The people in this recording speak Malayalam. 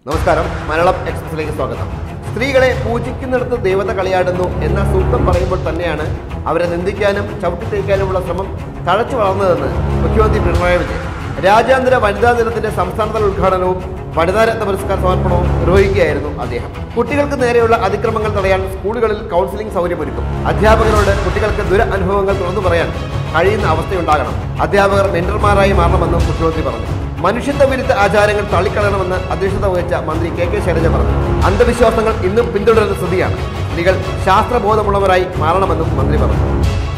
നമസ്കാരം മലയാളം എക്സ്പ്രസിലേക്ക് സ്വാഗതം സ്ത്രീകളെ പൂജിക്കുന്നിടത്ത് ദേവത കളിയാടുന്നു എന്ന സൂക്തം പറയുമ്പോൾ തന്നെയാണ് അവരെ നിന്ദിക്കാനും ചവിട്ടിത്തേക്കാനുമുള്ള ശ്രമം തഴച്ചു വളർന്നതെന്ന് മുഖ്യമന്ത്രി പിണറായി വിജയൻ രാജ്യാന്തര വനിതാ ദിനത്തിന്റെ സംസ്ഥാനതല ഉദ്ഘാടനവും വനിതാരത്ന പുരസ്കാര സമർപ്പണവും നിർവഹിക്കുകയായിരുന്നു അദ്ദേഹം കുട്ടികൾക്ക് നേരെയുള്ള അതിക്രമങ്ങൾ തടയാൻ സ്കൂളുകളിൽ കൗൺസിലിംഗ് സൗകര്യമൊരുക്കും അധ്യാപകരോട് കുട്ടികൾക്ക് ദുര അനുഭവങ്ങൾ തുറന്നു പറയാൻ കഴിയുന്ന അവസ്ഥയുണ്ടാകണം അധ്യാപകർ മെന്റർമാരായി മാറണമെന്നും മുഖ്യമന്ത്രി പറഞ്ഞു മനുഷ്യത്വ വിരുദ്ധ ആചാരങ്ങൾ തള്ളിക്കളയണമെന്ന് അധ്യക്ഷത വഹിച്ച മന്ത്രി കെ കെ ശൈലജ പറഞ്ഞു അന്ധവിശ്വാസങ്ങൾ ഇന്നും പിന്തുടരുന്ന സ്ഥിതിയാണ് സ്ത്രീകൾ ശാസ്ത്രബോധമുള്ളവരായി മാറണമെന്നും മന്ത്രി പറഞ്ഞു